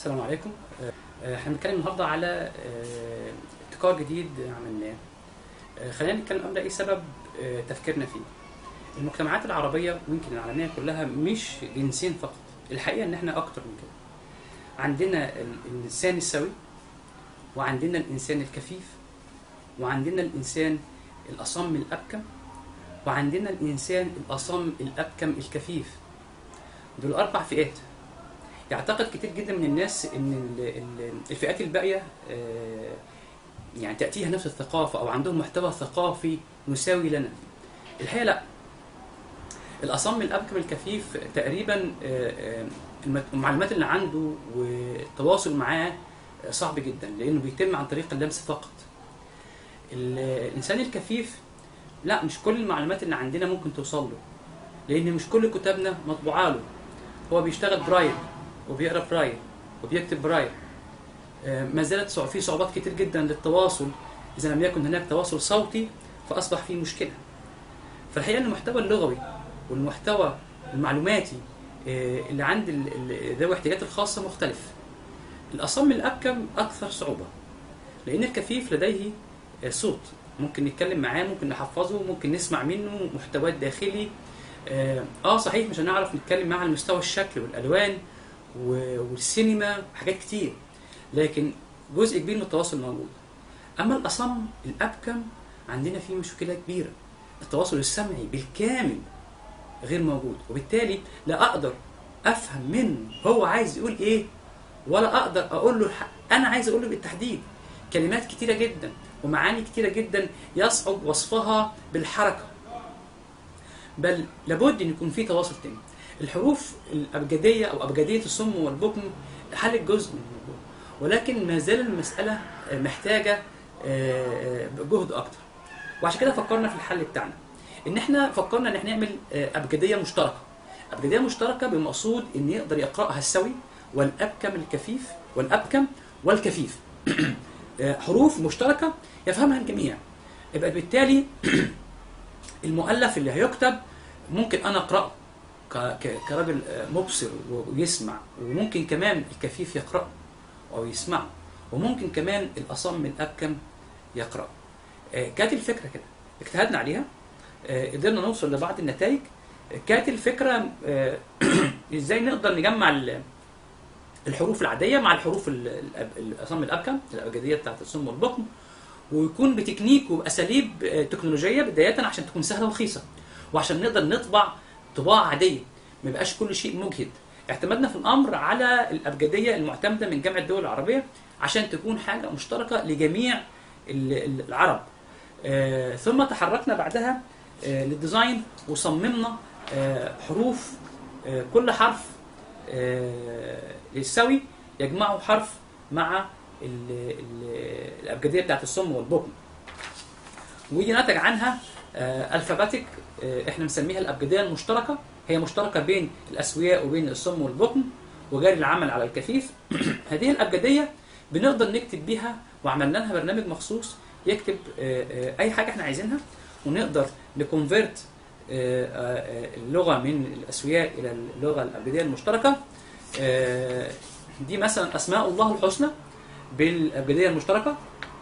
السلام عليكم آه، احنا بنتكلم النهارده على آه، ابتكار جديد عملناه آه، خلينا نتكلم قبل اي سبب آه، تفكيرنا فيه المجتمعات العربيه ويمكن العالميه كلها مش جنسين فقط الحقيقه ان احنا اكتر من كده عندنا ال- الانسان السوي وعندنا الانسان الكفيف وعندنا الانسان الاصم الابكم وعندنا الانسان الاصم الابكم الكفيف دول اربع فئات يعتقد كتير جدا من الناس ان ال- ال- الفئات الباقيه آه، يعني تاتيها نفس الثقافه او عندهم محتوى ثقافي مساوي لنا الحقيقه لا الاصم الابكم الكفيف تقريبا آه، آه، الم- المعلومات اللي عنده والتواصل معاه آه، صعب جدا لانه بيتم عن طريق اللمس فقط ال- الانسان الكفيف لا مش كل المعلومات اللي عندنا ممكن توصل له لان مش كل كتابنا مطبوعه له هو بيشتغل برايل وبيقرا برايل وبيكتب برايل آه، ما زالت صع- في صعوبات كتير جدا للتواصل اذا لم يكن هناك تواصل صوتي فاصبح في مشكله فالحقيقه ان المحتوى اللغوي والمحتوى المعلوماتي آه، اللي عند ال- ال- ذوي الاحتياجات الخاصه مختلف الاصم الابكم اكثر صعوبه لان الكفيف لديه آه، صوت ممكن نتكلم معاه ممكن نحفظه ممكن نسمع منه محتوى داخلي اه آه، صحيح مش هنعرف نتكلم معاه على مستوى الشكل والالوان و- والسينما حاجات كتير لكن جزء كبير من التواصل موجود اما الاصم الابكم عندنا فيه مشكله كبيره التواصل السمعي بالكامل غير موجود وبالتالي لا اقدر افهم منه هو عايز يقول ايه ولا اقدر اقول له الح- انا عايز اقول له بالتحديد كلمات كتيره جدا ومعاني كتيره جدا يصعب وصفها بالحركه بل لابد ان يكون في تواصل تاني الحروف الابجديه او ابجديه الصم والبكم حلت جزء من الموضوع ولكن ما زال المساله محتاجه آه، جهد اكتر وعشان كده فكرنا في الحل بتاعنا ان احنا فكرنا ان احنا نعمل آه، ابجديه مشتركه ابجديه مشتركه بمقصود ان يقدر يقراها السوي والابكم الكفيف والابكم والكفيف آه، حروف مشتركه يفهمها الجميع يبقى بالتالي المؤلف اللي هيكتب ممكن انا اقراه ك- ك- كراجل آه، مبصر ويسمع وممكن كمان الكفيف يقراه او يسمعه وممكن كمان الاصم الابكم يقراه آه، كانت الفكره كده اجتهدنا عليها آه، قدرنا نوصل لبعض النتائج آه، كانت الفكره آه، ازاي نقدر نجمع ال- الحروف العاديه مع الحروف ال- الأب- الاصم الابكم الابجديه بتاعت الصم والبكم ويكون بتكنيك وباساليب آه، تكنولوجيه بدايه عشان تكون سهله ورخيصه وعشان نقدر نطبع طباعه عاديه ما يبقاش كل شيء مجهد اعتمدنا في الامر على الابجديه المعتمده من جامعه الدول العربيه عشان تكون حاجه مشتركه لجميع ال- ال- العرب آه، ثم تحركنا بعدها آه، للديزاين وصممنا آه، حروف آه، كل حرف آه، للسوي يجمعه حرف مع ال- ال- الابجديه بتاعت الصم والبكم ودي نتج عنها الفاباتيك احنا بنسميها الابجديه المشتركه هي مشتركه بين الاسوياء وبين الصم والبكم وجاري العمل على الكفيف هذه الابجديه بنقدر نكتب بيها وعملنا لها برنامج مخصوص يكتب آه، آه، اي حاجه احنا عايزينها ونقدر نكونفيرت آه، آه، اللغه من الاسوياء الى اللغه الابجديه المشتركه آه، دي مثلا اسماء الله الحسنى بالابجديه المشتركه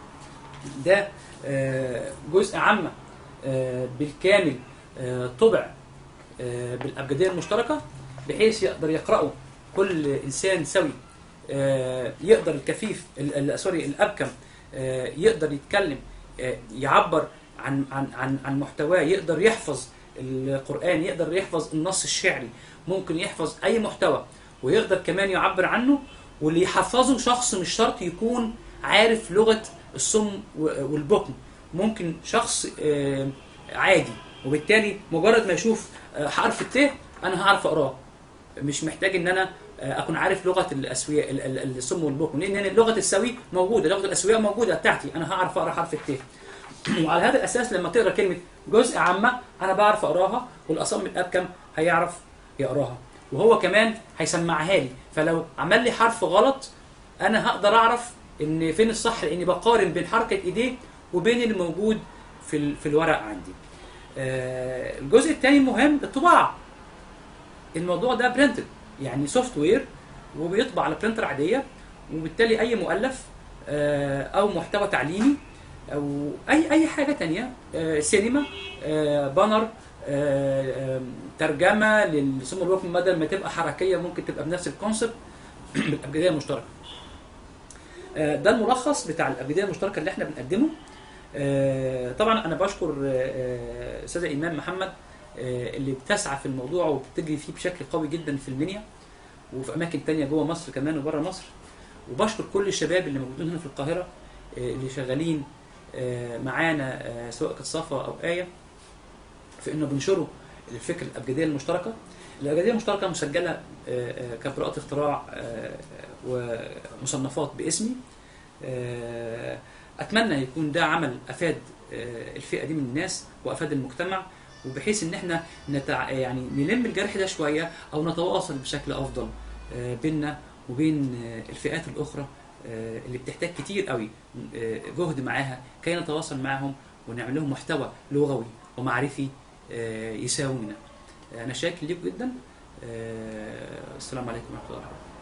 ده آه، جزء عامه آه، بالكامل آه، طبع آه، بالابجديه المشتركه بحيث يقدر يقراه كل انسان سوي آه، يقدر الكفيف ال- ال- سوري الابكم آه، يقدر يتكلم آه، يعبر عن عن عن عن محتواه يقدر يحفظ القران يقدر يحفظ النص الشعري ممكن يحفظ اي محتوى ويقدر كمان يعبر عنه واللي يحفظه شخص مش شرط يكون عارف لغه الصم و- والبكم ممكن شخص آه، عادي وبالتالي مجرد ما يشوف آه، حرف الت انا هعرف اقراه مش محتاج ان انا آه، اكون عارف لغه الاسوياء ال- ال- الصم والبكم لان أنا لغه السوي موجوده لغه الاسوياء موجوده بتاعتي انا هعرف اقرا حرف الت وعلى هذا الاساس لما تقرا كلمه جزء عامه انا بعرف اقراها والاصم الابكم هيعرف يقراها وهو كمان هيسمعها لي فلو عمل لي حرف غلط انا هقدر اعرف ان فين الصح لاني بقارن بين حركه ايديه وبين اللي موجود في ال- في الورق عندي آه، الجزء الثاني المهم الطباعه الموضوع ده برنتد يعني سوفت وير وبيطبع على برينتر عاديه وبالتالي اي مؤلف آه، او محتوى تعليمي او اي اي حاجه تانية آه، سينما آه، بانر آه، آم، ترجمه للسم الوقت بدل ما تبقى حركيه ممكن تبقى بنفس الكونسبت بالابجديه المشتركه آه، ده الملخص بتاع الابجديه المشتركه اللي احنا بنقدمه آه، طبعا انا بشكر آه، آه، استاذه ايمان محمد آه، اللي بتسعى في الموضوع وبتجري فيه بشكل قوي جدا في المنيا وفي اماكن تانية جوه مصر كمان وبره مصر وبشكر كل الشباب اللي موجودين هنا في القاهره آه، اللي شغالين آه، معانا آه، سواء كانت صفا او ايه في انه بنشروا الفكر الابجديه المشتركه الابجديه المشتركه مسجله آه، آه، كبراءه اختراع آه، ومصنفات باسمي آه، اتمنى يكون ده عمل افاد آه، الفئه دي من الناس وافاد المجتمع وبحيث ان احنا نتع... يعني نلم الجرح ده شويه او نتواصل بشكل افضل آه، بيننا وبين آه، الفئات الاخرى آه، اللي بتحتاج كتير قوي آه، جهد معاها كي نتواصل معهم ونعمل لهم محتوى لغوي ومعرفي آه، يساوينا انا شاكر ليكم جدا آه، السلام عليكم ورحمه الله وبركاته